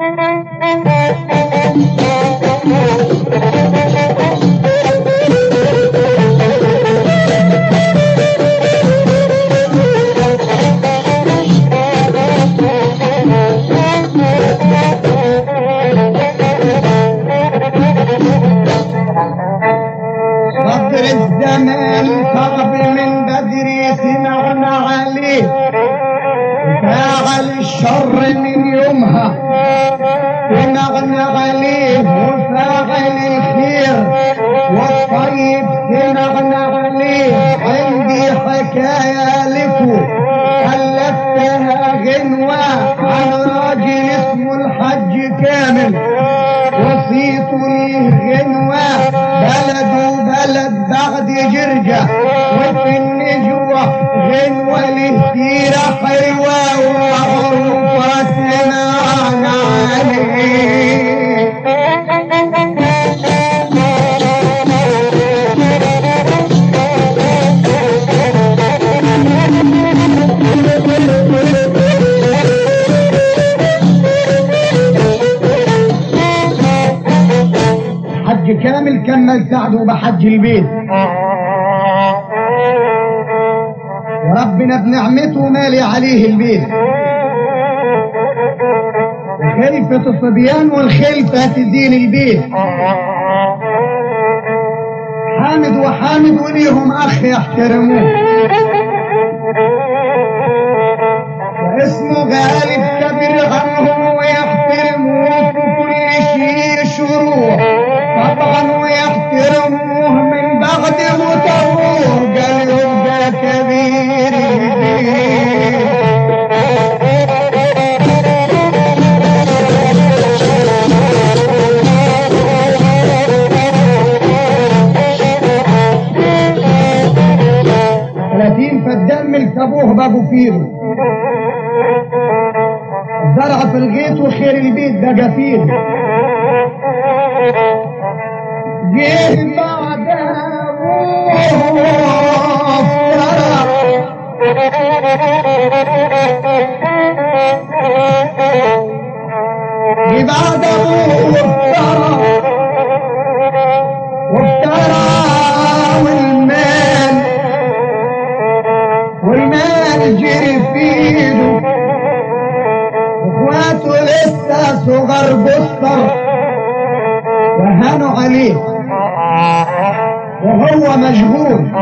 صدر الزمان صعب من بدري سمعنا عليه فاعل الشر من يومها سمعنا عليه وفاعل الخير والطيب سمعنا عليه عندي حكاية لكم ألفتها غنوة عن راجل اسمه الحج كامل وصيت ليه غنوة بلد وبلد بعد جرجة وفي النجوة غنوة له سيرة حلوة ومعروفة سمعنا عليه حج كامل كمل سعده بحج البيت وربنا بنعمته مالي عليه البيت خلفة الصبيان والخلفة تزين البيت حامد وحامد وليهم أخ يحترموه واسمه غالب كبير عنهم ويحترموه في كل شيء شروع طبعا ويحترموه من بعد موته قال يبقى كبير البيت ثلاثين فدان ملك ابوه بابو فيرو زرع في الغيط وخير البيت بقى فيه جه بعد ابوه افترى جه بعد ابوه افترى وافترى والمال والمال جري في ايده اخواته لسه صغر بصر وهانوا عليه وهو مشغول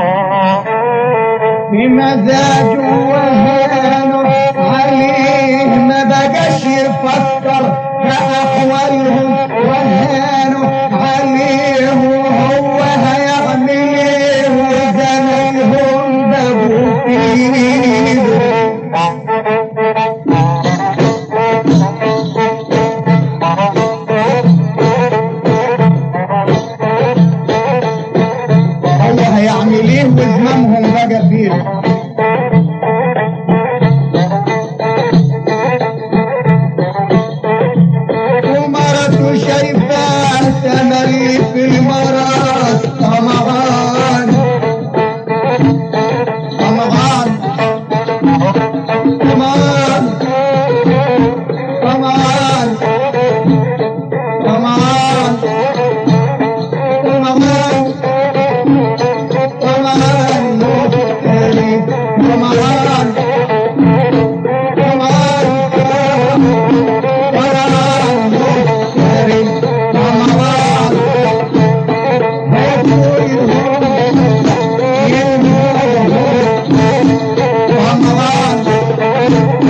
بمزاجه وهانوا عليه ما بقاش يفكر بأحوالهم وهانوا عليه وهو هيعمل ايه وزمانهم بابوا فيه هو هيعمل ايه وزمامهم بقى فيه ومرته شايفاه تملي في المرض طمعان طمعان طمعان طمعان طمعان طمعان طمعان مفتري طمعان طمعان طمعان مفتري طمعان طمعان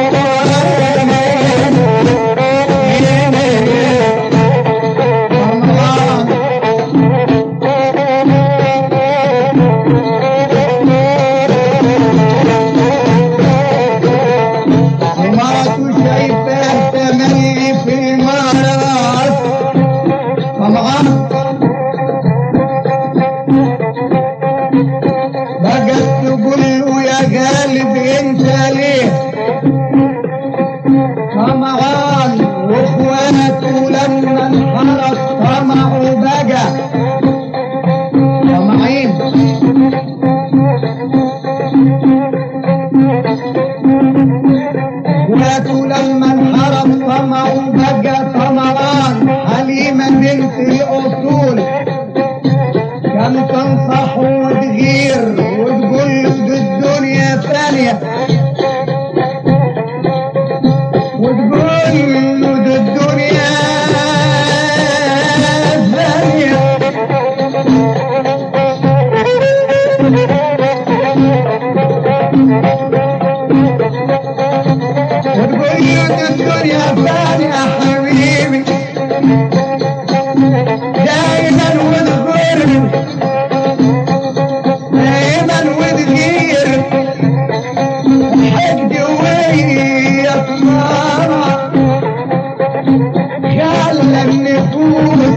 ومرته شايفاه تملي في المرض طمعان بقت تقول له يا غالب انت ليه طمعان واخواته لما انحرف طمعوا بقى طمعين اخواته لما انحرف طمعوا دايما وتغير دايما وتغير حد ويا طمارة خلى النفوس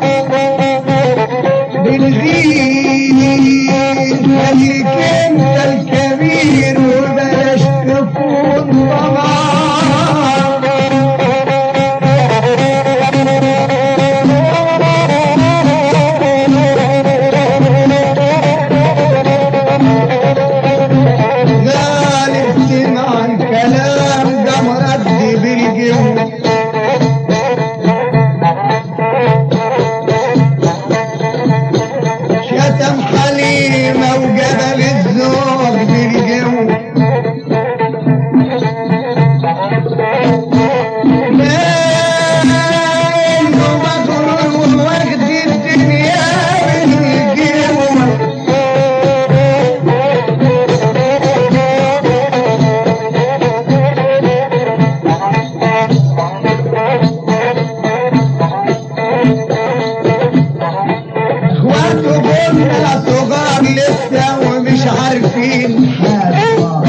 بالغير خليك انت الكبير وبلاش تكون طمار غالب سمع الكلام ده مرد بالجو شتم حليمة وجبل الزور بالجو لانه مغرور واخد الدنيا بالجو اخواته قلنا صغار لسه ومش عارفين حاجه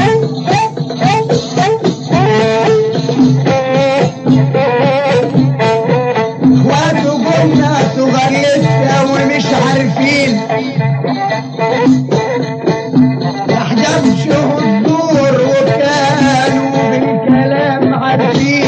اخواته قلنا صغار لسه ومش عارفين احجام الدور وكانوا بالكلام عارفين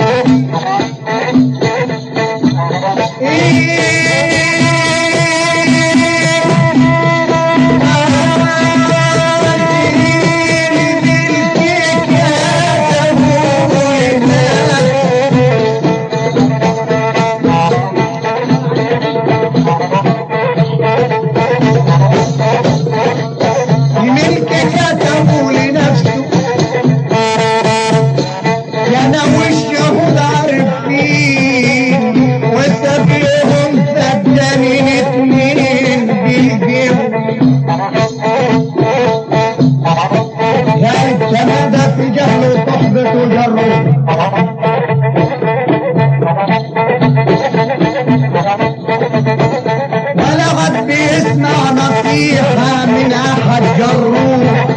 ملك كتبوا لنفسه يا ناوي الشهود عارفين وسبيهم فدانين اتنين بالجيب يا السمادة في جهل وصحبة وجره ولا غد بيسمع نصيحة من أحد جروح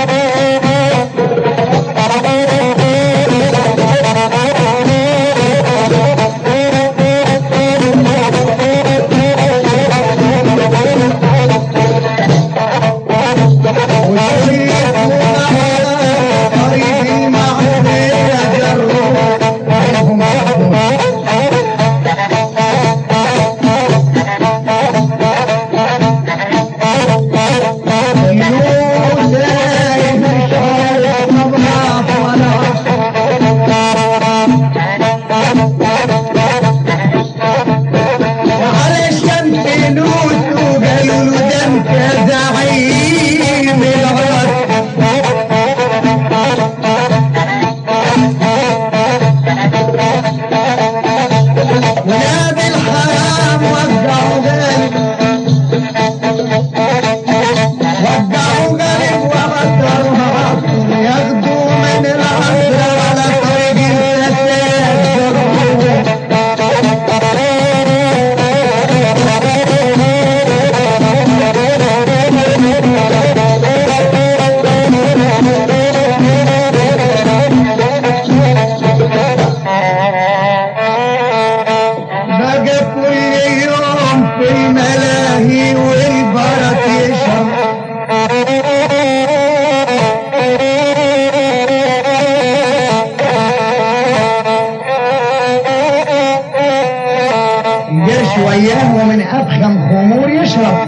علشان فلوس وقالوا له ده انت زعيم العرب ولاد الحرام وقعوا غالب وقعوا غالب وغدروا عصر ياخدوا من العصر على طريق الفساد جروه بقى كل يوم في الملاهي والبرك يشرب جاش وياه ومن أفخم خمور يشرب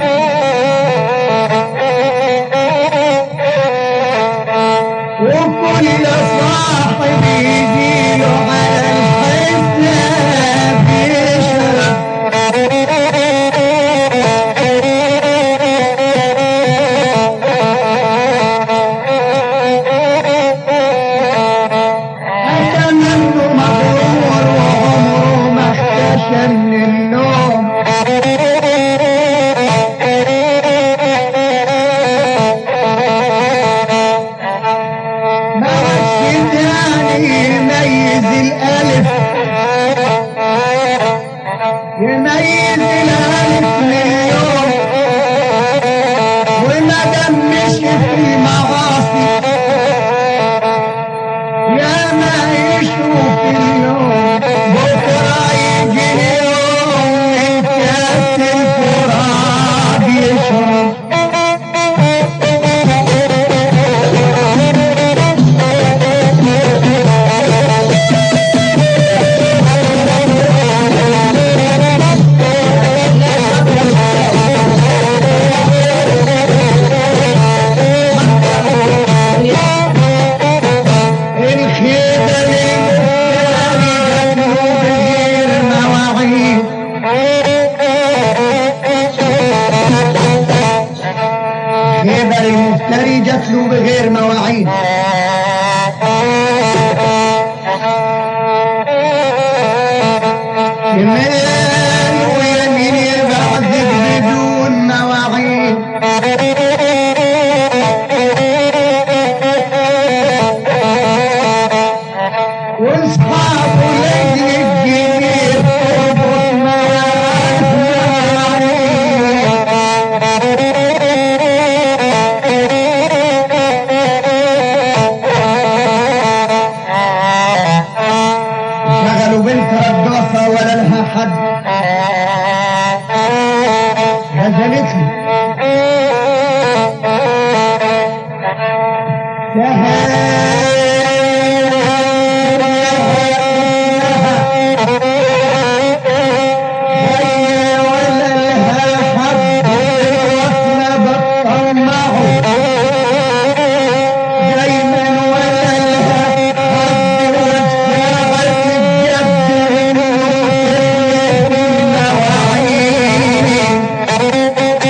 وكل صاحب يجيله على الحساب يشرب أتمنى مغرور وعمره ما اختشى من النوم يميز الالف من اليوم وما دمش في معاصي يا ما يشوف اليوم بكره يجي اليوم من كاس الفراد يشرب الخيبة للمفتري جاتله بغير مواعيد خيبة للمفتري جاتله بغير مواعيد شمال ويمين يبعدك بدون مواعيد واصحابه لاجل الجميل تربط معاه مواعيد شغلوا بنت رقاصة ولا لها حد نزلت لي ولا لها حد واحنا بطمعه دايما ولا لها حد والساعة الجد المواعيد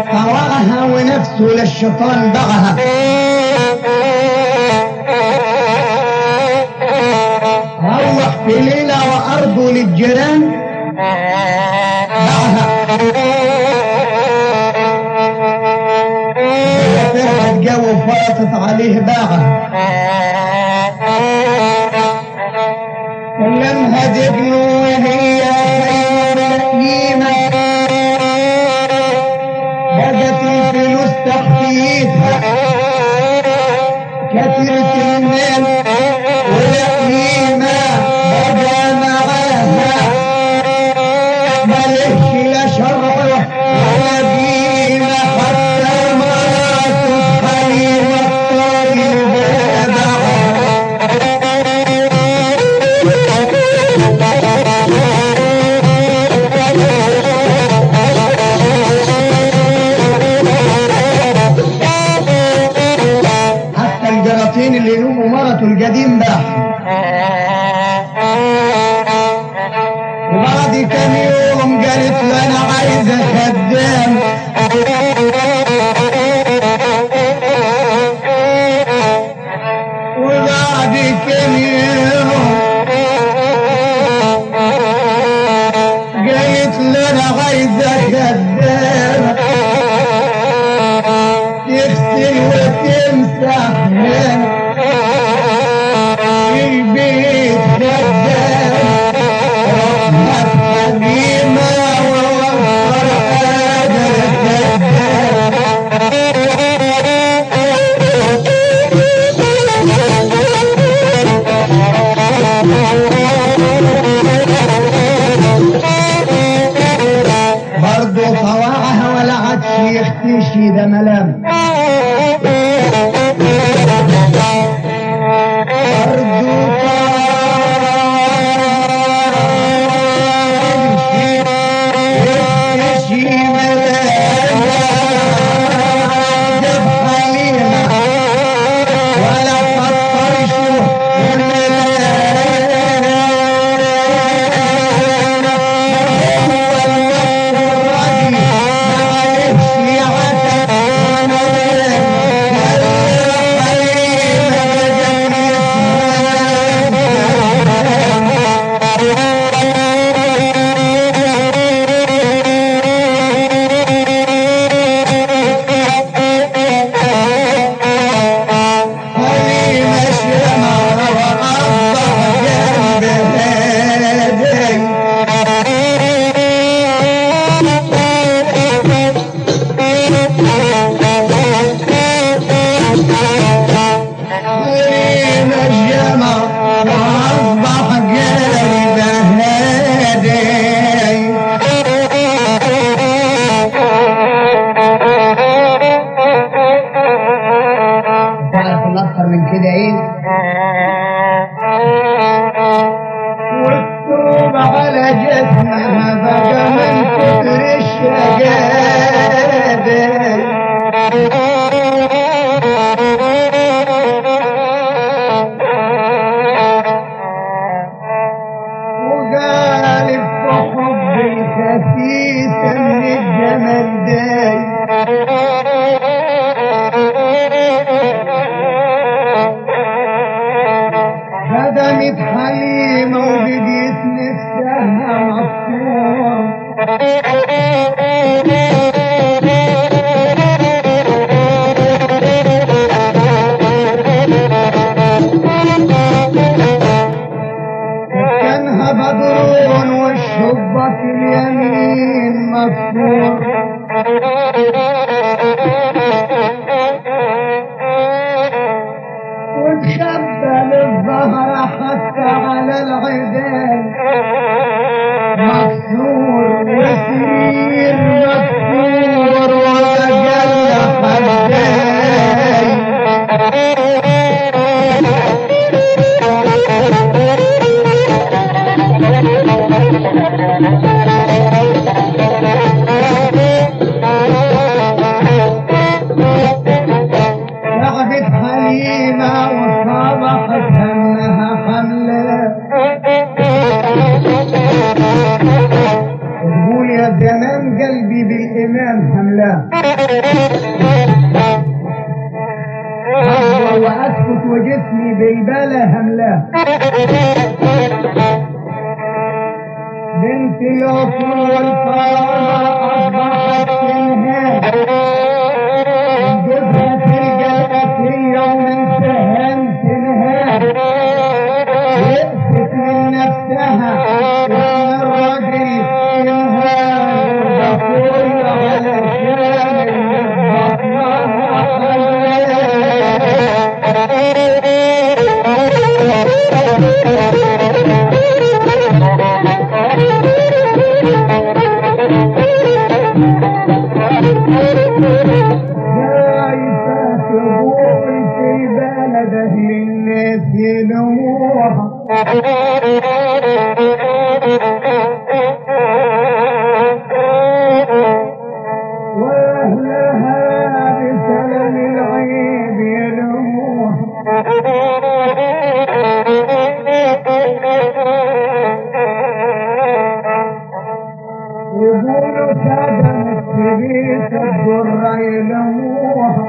طوعها ونفسه للشيطان باعها روح في ليلة وأرضه للجيران باعها فرحة جو فرطت عليه باعها ولمها دقنه وهي خير لئيمة بدت الفلوس تحت ايدها كثرت المال ولئيمة بقى معاها ملهش لا شرع ولا دين حتى مراته حليمة الطيب بدعها حتى الجراثيم اللي يلوموا مرته القديم باح وبعد كام يوم قالت له انا عايزه خدام وبعد كام يوم قالت له انا عايزه خدام تغسل وتمسح من البيت خدام رحمة حليمة ووفر قادر خدام برضه طوعها ولا عادش يختشي ده ملام برضه يختشي ملام جاب حليمة ولا فطر شو الملام أصبر وأسكت وجسمي بالبلا هملاه بنت الأصول والكرامة أصبحت تنهاه جوزها تلقى الأسية ومن سهام تنهاه يأست من نفسها ومن الراجل ينهاه بقول علشان يثبت لها حياه شايفة تقول في بلده للناس يلوها واهلها بسلام العيب يلوها يقولوا سادة السبيت الضر يلوها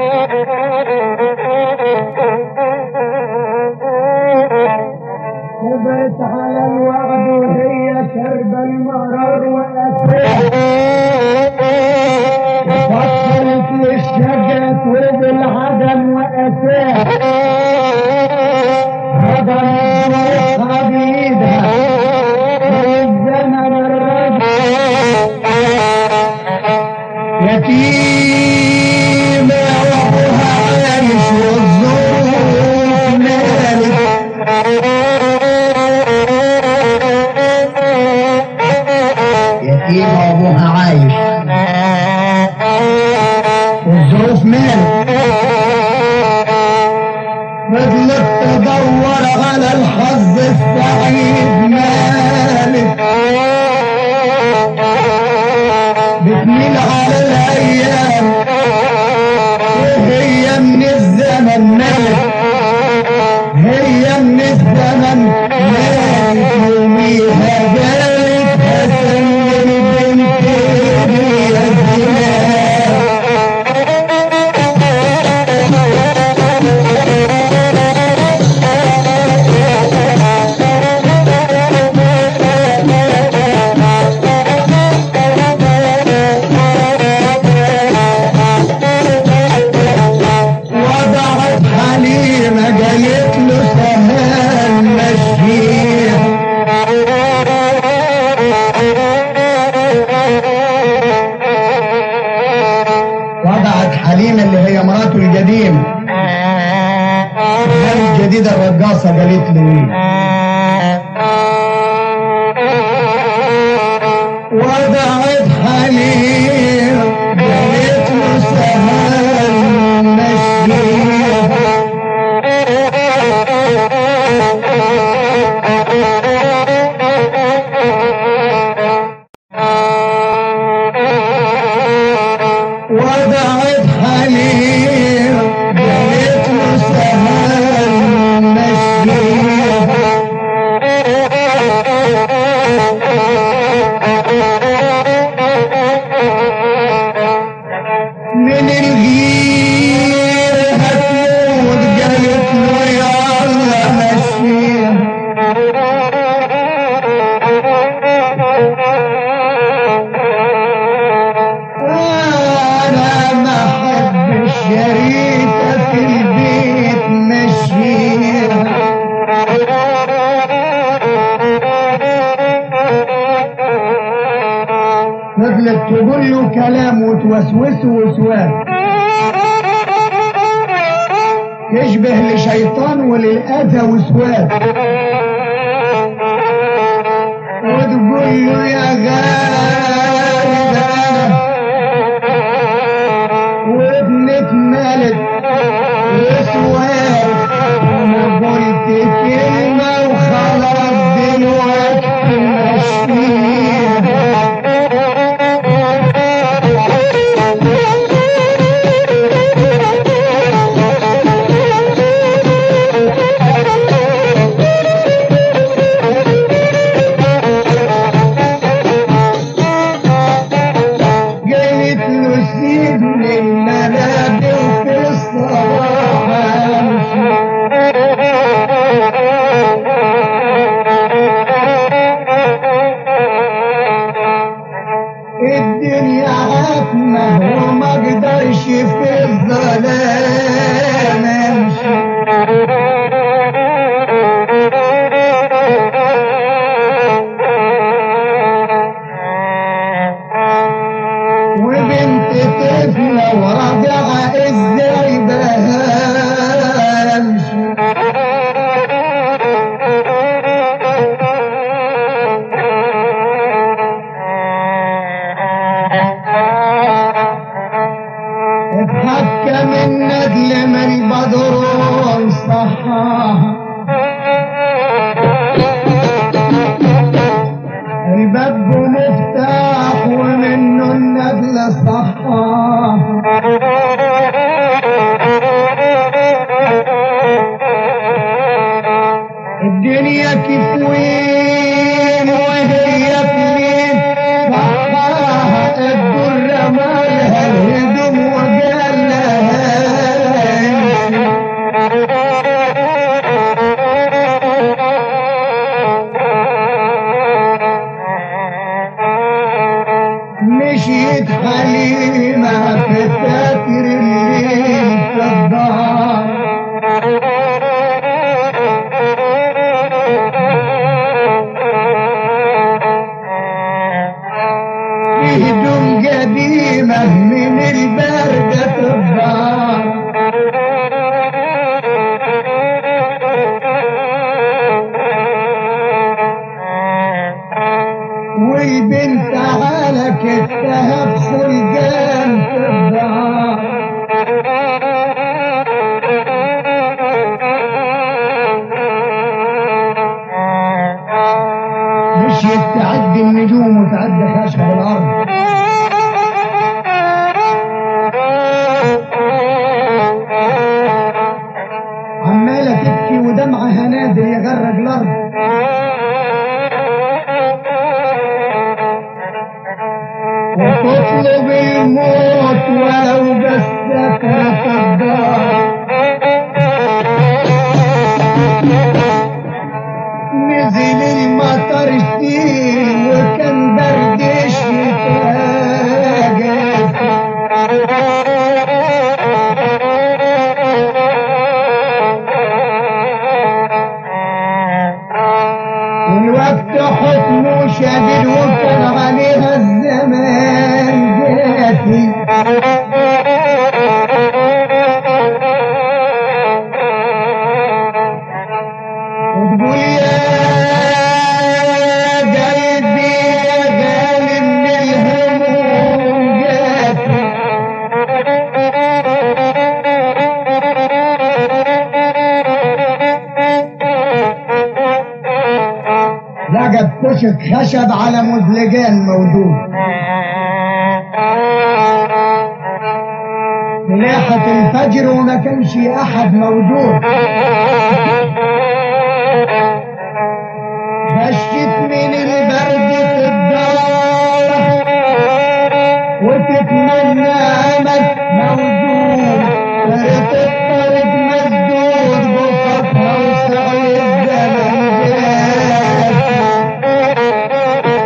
وبيت على الوعد وهي شرب المرار وأسرع فصلت للشجرة وبالعدم وأساء هضم الروح بيدها من زمن الرجل يتيمة وأبوها عايش والظروف مالك يتيمة وأبوها عايش والظروف مالك فضلت تدور على الحظ السعيد مالك بتميل على الايام وهي من الزمن مالك هي من الزمن مالك يوميها جالك هسلم بنتي يا زمان وضعت حليمة قالت له سهل مشيه وضعت حليمة اللي هي مراته القديم هل الجديدة الرقاصة قالت له ايه وضعت حليمة قالت له سهل مشيه وضعت حليمة قالت له سهل مشيه من الغير هتموت قالت له يلا مشيه وانا ما احب الشريكة في البيت مشيها فضلت تقول له كلام وتوسوسه وسواس يشبه لشيطان وللأذى وسواس وتقول له يا غالب أنا وابنة ملك وسواس أنا قلت كلمة وخلاص دلوقتي مشيها قالت له ابن المنابر في الصباح أمشي الدنيا عتمة وما اقدرش في الظلام امشي وبنت طفلة ورضعها ازاي بها امشي اتحكم الندل من بدر صحاها الباب مفتاح ومنه الندل صحاها الدنيا كيف وين وهي فين صحاها الدر مالها الهدم وقال لها امشي مشيت حليمة في تاتر الليل في الدار هدوم قديمة من البردة في الدار والبنت على كتفها بخلقان في الدار مشيت تعدي النجوم وتعدي خشب الارض عمالة تبكي ودمعها نازل يغرق الارض وتطلب الموت ولو بس سكرة الدار نزل المطر شتيم وكان برد الشتاء والوقت حكمه شديد وكان عليها الزمان جافي وتقول يا قلبي يا غالب من الهموم جافي لقت كشك خشب على مزلقان موجود ملاحة الفجر وما كانش أحد موجود خشت من البرد في الدار وتتمنى أمل موجود فرت الطريق مسدود بصفها وسعي الزمن جاف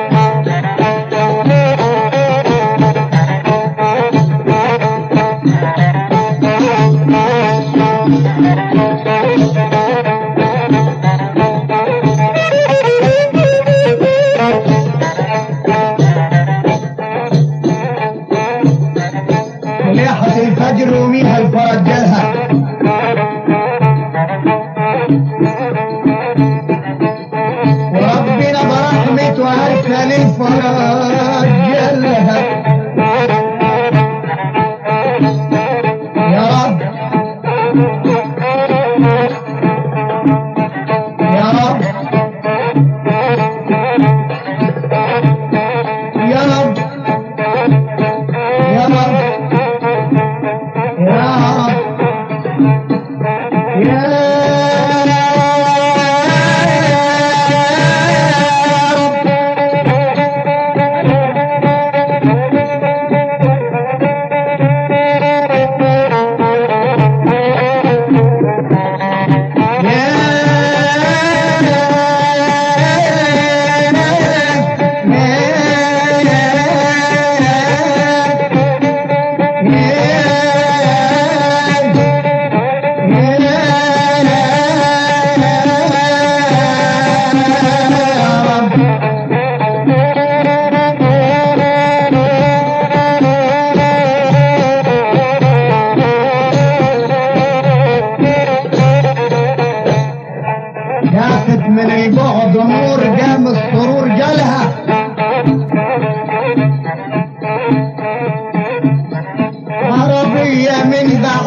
مليحة الفجر وميها الفرج جالها وربنا برحمته أرسل الفرج جالها يا رب يا رب يا رب يا رب يا رب يا رب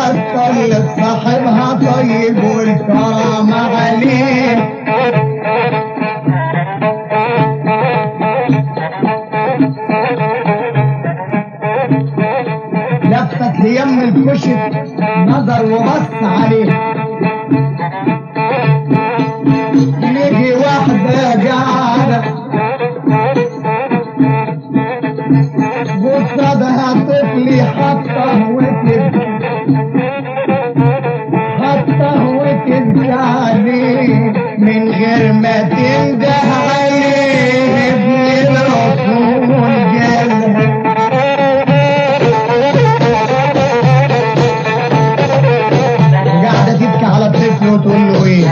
الطيب صاحبها طيب والكرم عليه لفت ليم الكشك نظر وبص عليه لقي واحدة قاعدة قصدها طفلي حطه وتبكي حطه وتبكي عليه من غير ما تنده عليه ابن الرسول جالها قاعدة تبكي على الطفل وتقول له ايه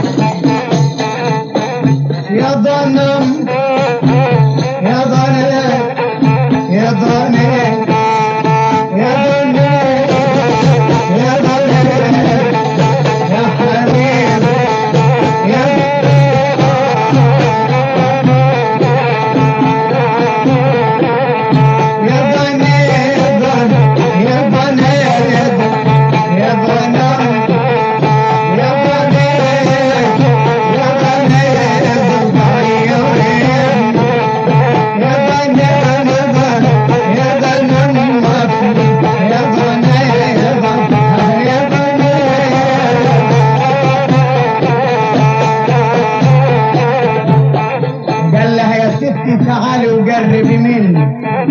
يا ظنم يا ظنم يا ظنم يا ظنم يا ظنم يا حبيب يا يا ظنم يا ظنم يا ظنم يا قال لها يا ستي تعالي وقربي مني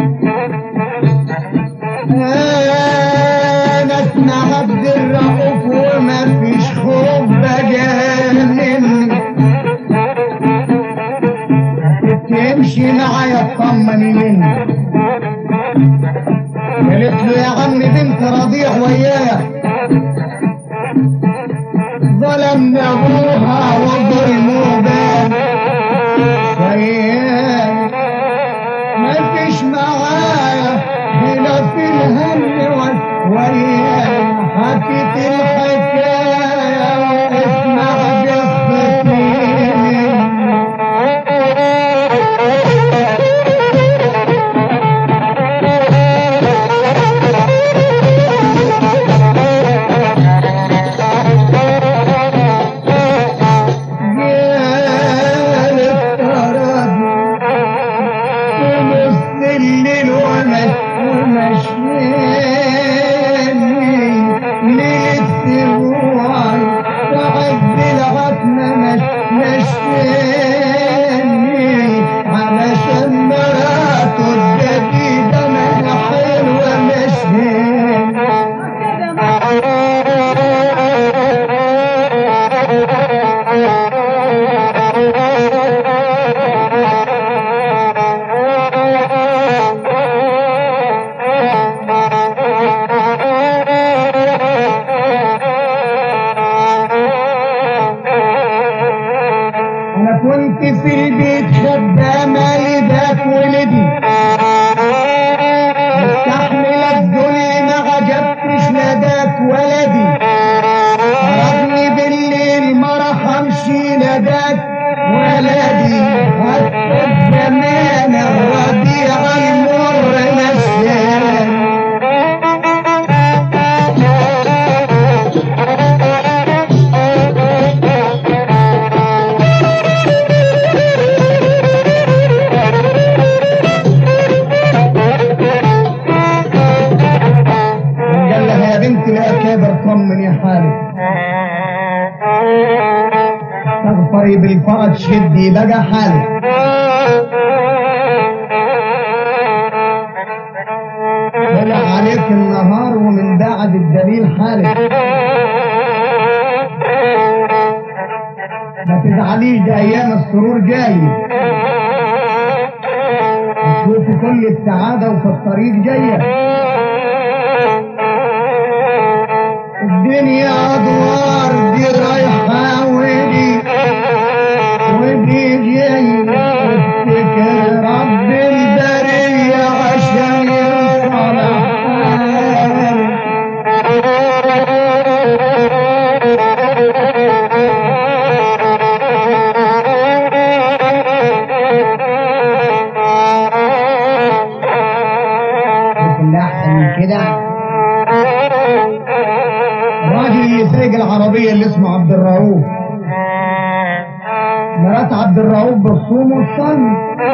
انا اسمع عبد الرؤوف وما فيش خوف بقى مني تمشي معايا تطمني مني قالت له يا عم بنت رضيع ويايا ظلمنا ابوها وظلموا بان ويايا ما فيش معايا هنا في الهم و- ويايا حكيت الحكاية واسمع قصتي مني قالت ترابي ونص الليل ومش ومشيني ليلة سبوعي وعد العتمة مش مشيني علشان مراته الجديدة ما حلوة مشيني انا كنت في البيت خدامة لذاك ولدي مستحمل الذل ما عجبتش لداك ولدي رغني بالليل ما رحمش لداك ولدي حتى الزمان الربيع المر نسيان قال لها يا بنت الاكابر طمني حالك تغفري بالفرج شدي بقى حالك طلع عليك النهار ومن بعد الدليل حالك ما تزعليش ده ايام السرور جاي شوفي كل السعادة وفي الطريق جاية الدنيا ادوار دي رايحة ودي ودي جاي افتكر رب البرية عشان يصلح حالي لكن لا أحسن من كده زي سايق العربية اللي اسمه عبد الرؤوف مرات عبد الرؤوف بالصوم والصن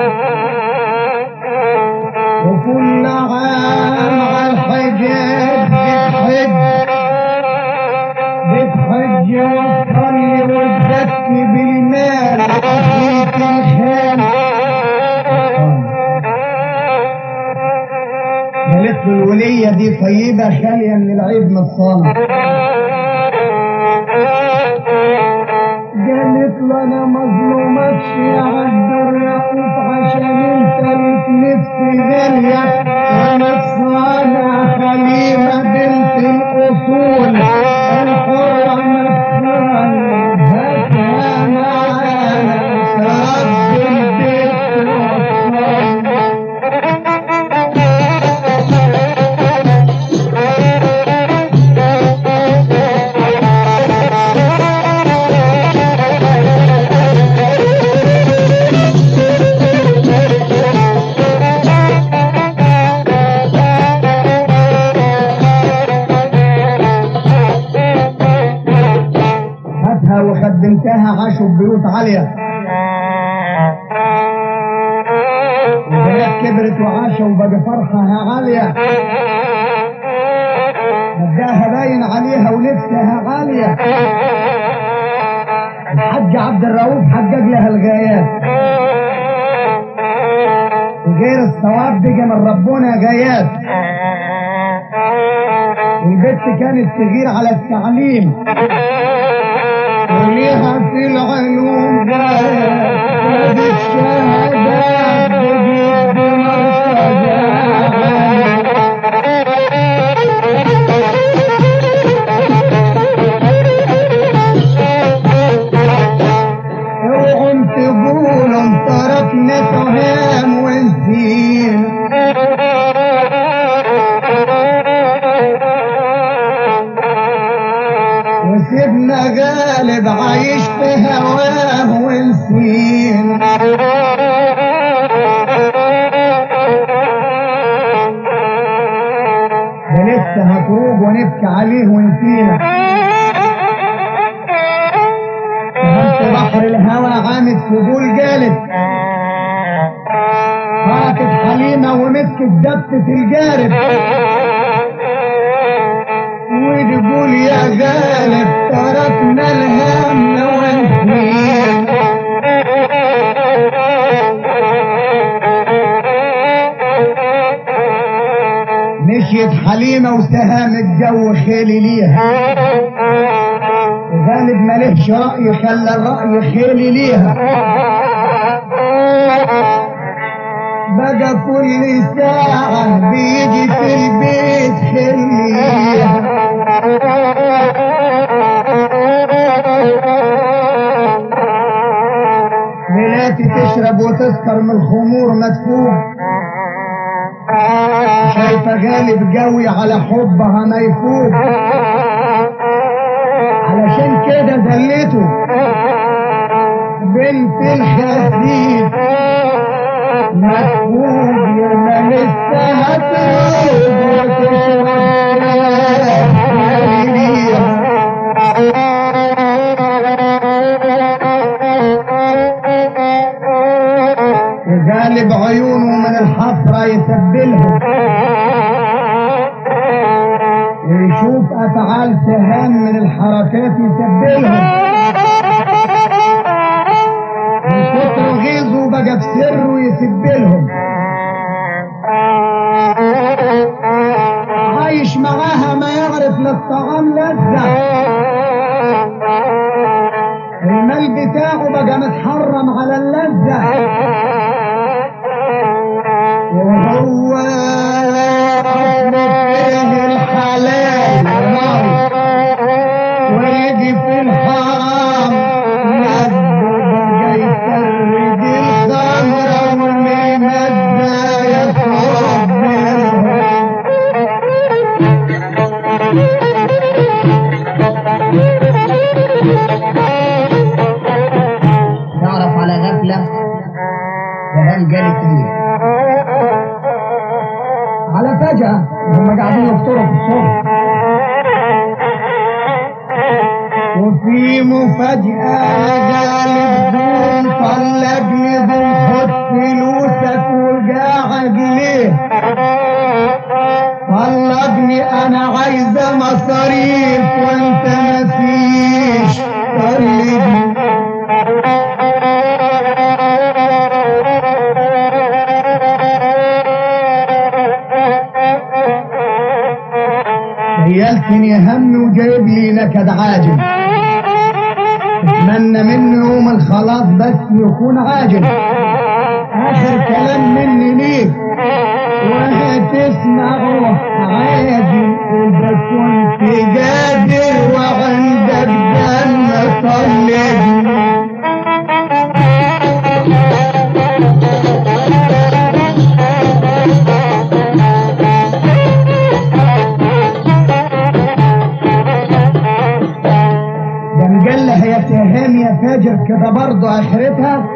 وكل عام على الحجاج بتحج بتحج وتصلي وتزكي بالمال وتزيد الخيل قالت له الولية دي طيبة خالية من العيب من الصانع قالت له انا مظلومكش يا عبد الرؤوف عشان انت ليك نفسي غالية انا الصانع حليمة بنت الاصول الحرة نفسها هاتها معانا سرد البيت وصلنا هاتها وخدمتها عاشوا ببيوت عالية البنات كبرت وعاشوا وبقى فرحها عالية بداها باين عليها ولبسها عالية الحاج عبد الرؤوف حقق لها الغايات وغير الثواب بقى من ربنا غايات البت كانت تغير على التعليم وليها في العلوم غايات الشهادات بجد مرتجات اوعوا تقولوا تركنا تهام ونسينا وسيبنا غالب عايش في هواه ونسينا ده لسه هخرج ونبكي عليه ونسينا فهمت بحر الهوى عامد فضول جالد حركت حليمة ومسكت دبة الجارب وتقول يا غالب تركنا الهم ونسينا مشيت حليمة وسهام الجو خيلي ليها غالب مالهش رأي خلى الرأي خيلي ليها بقى كل ساعة بيجي في البيت خليها ميلاتي تشرب وتسكر من الخمور مدفوع شايفة غالب قوي على حبها ما يفوق علشان كده دلته بنت الخسيس مدفوق يا ما لسه هتروح وتشرب كاس وغالب عيونه من الحفرة يسبلهم ويشوف أفعال سهام من الحركات يسبلهم من كتر غيظه بقى في سره يسبلهم عايش معاها ما يعرف للطعام لذة المال بتاعه بقى متحرم على اللذة وهو أصل فيه الحلال ويجي في الحرام نبه بقى يفرد الخمرة والمدة يصرف منهم تعرف على غفلة وهل قالت ايه على فجأة هم قاعدين يفطروا في الصبح في مفاجأة غالب دون طلقني دون خد فلوسك وقاعد ليه طلقني انا عايزة مصاريف وانت مفيش طلقني هيلتني هم وجايب لي نكد عاجل اتمنى منه يوم الخلاص بس يكون عاجل اخر كلام مني ليك وهتسمعه عاجل اذا كنت قادر وعندك دم طلقني ده مجلة يا تهام يا فاجر كده برضه اخرتها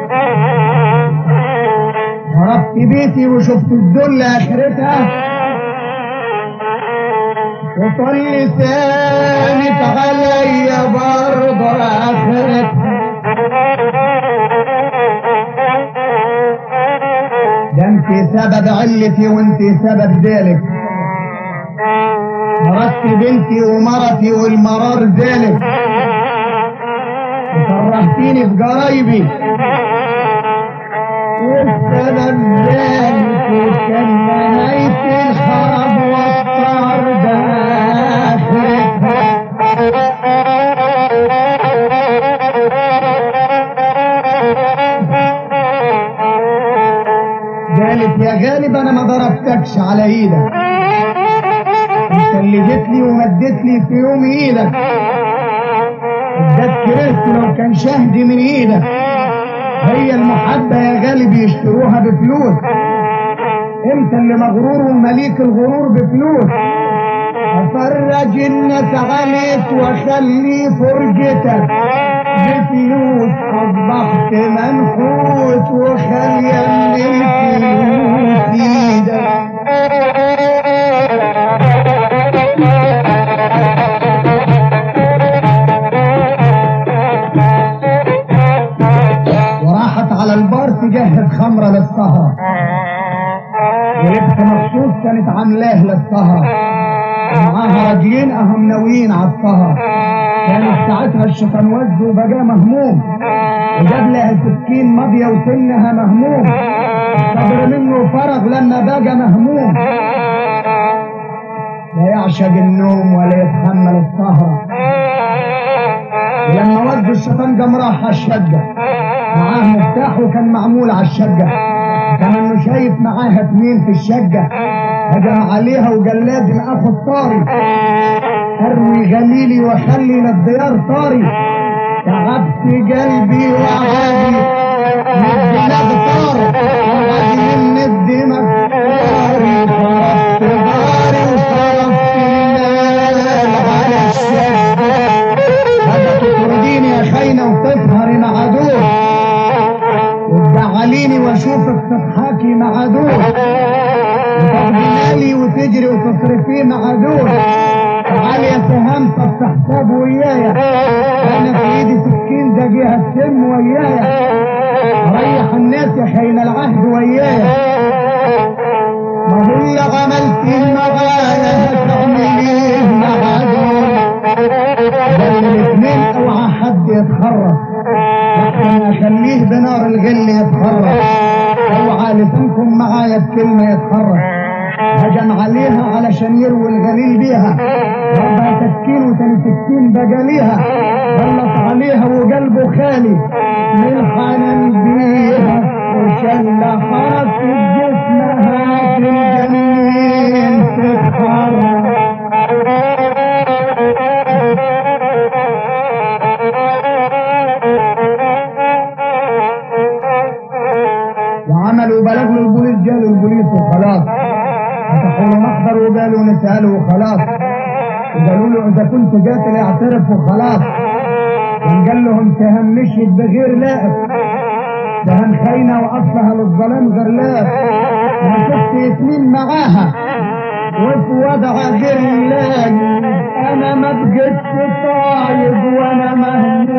ضربت بيتي وشفت الذل اخرتها وطل لسانك عليا برضه اخرتها ده انت سبب علتي وانت سبب ذلك مرضت بنتي ومرتي والمرار ذلك وكرهتيني في قرايبي والسبب ذلك كان نهاية الخراب والطار داخلها قالت يا غالب انا ما ضربتكش على ايدك انت اللي جيت لي ومدت لي في يوم ايدك اداك كرهت لو كان شهدي من ايدك هي المحبة يا غالب يشتروها بفلوس انت اللي مغرور ومليك الغرور بفلوس افرج الناس عليك واخلي فرجتك بفلوس اصبحت منحوت وخلي من الفلوس ايدك وراحت على البار تجهز خمرة للسهرة ولبس مخصوص كانت عاملاه للسهرة معاها راجلين اهم ناويين على السهرة كانت ساعتها الشيطان وز وبقى مهموم وجاب لها سكين ماضية وسنها مهموم صبر منه فرغ لما بقى مهموم لا يعشق النوم ولا يتحمل السهرة ولما ود الشيطان قام راح على الشقة معاه مفتاح وكان معمول على الشقة كان انه شايف معاها اتنين في الشقة هجم عليها وقال لازم اخد طاري اروي غليلي واخلي للديار طاري تعبت قلبي وعادي من دماغ طار وعادي من الدماغ طاري صرفت داري وصرفت المال على الشقة بدأت تطرديني يا خاينة وتسهري مع دول وتزعليني واشوفك تضحكي مع دول وتاخدي مالي وتجري وتصرفيه مع دول تعالي يا سهام طب تحسب ويايا انا في ايدي سكين دقيها السم ويايا ريح الناس يا خاين العهد ويايا ما هو اللي عملتيه معايا هتعمليه مع دول ده الاثنين اوعى حد يتخرج لكن اخليه بنار الغل يتخرج اوعى لسانكم معايا بكلمه يتخرج هجم عليها علشان يروي الغليل بيها ضربها تسكين وتاني سكين بقى ليها غلط عليها وقلبه خالي من الحنان بيها وشل حرف جسمها في الجنين تتحرك وعملوا بلغوا البوليس جالوا البوليس وخلاص فتحوا له محضر وقالوا نسأله وخلاص وقالوا له إذا كنت قاتل اعترف وخلاص قال لهم تهم مشيت بغير لائق تهم خاينة وأصلها للظلام غير لائق أنا شفت اتنين معاها وفي وضع غير لايق أنا ما بقيتش طايب وأنا مهموم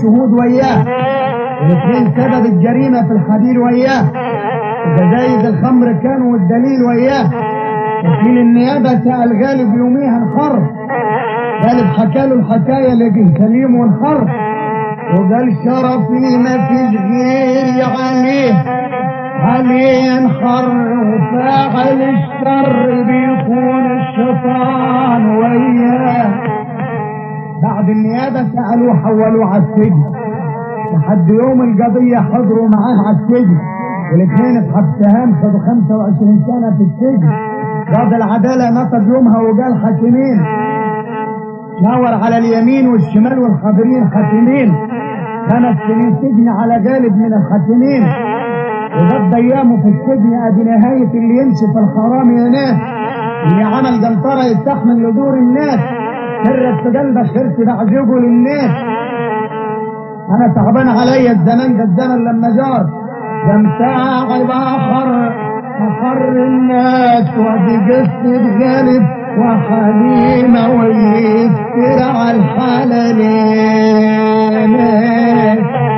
شهود وياه الاثنين سبب الجريمة في الحديد وياه جزايز الخمر كانوا الدليل وياه وكيل النيابة سأل غالب يوميها انخر غالب حكى له الحكاية لكن سليم وانخر وقال شرفي ما فيش غيري عليه عليه انخر وفاعل الشر بيكون الشيطان وياه بعد النيابة سألوه حولوه على السجن لحد يوم القضية حضروا معاه على السجن والاثنين اتحبسهان خدوا 25 سنة في السجن قاضي العدالة نطق يومها وقال حاكمين شاور على اليمين والشمال والحاضرين حاكمين خمس سنين سجن على جانب من الحاكمين وقضى ايامه في السجن ادي نهاية اللي يمشي في الحرام يا ناس اللي عمل جنطرة يستحمل لدور الناس سرت في قلبك خرت بعجبه للناس انا تعبان عليا الزمان ده الزمن لما جار جمتاعب اخر اخر الناس ودي قصة غالب وحليمة ويستر على الحلالين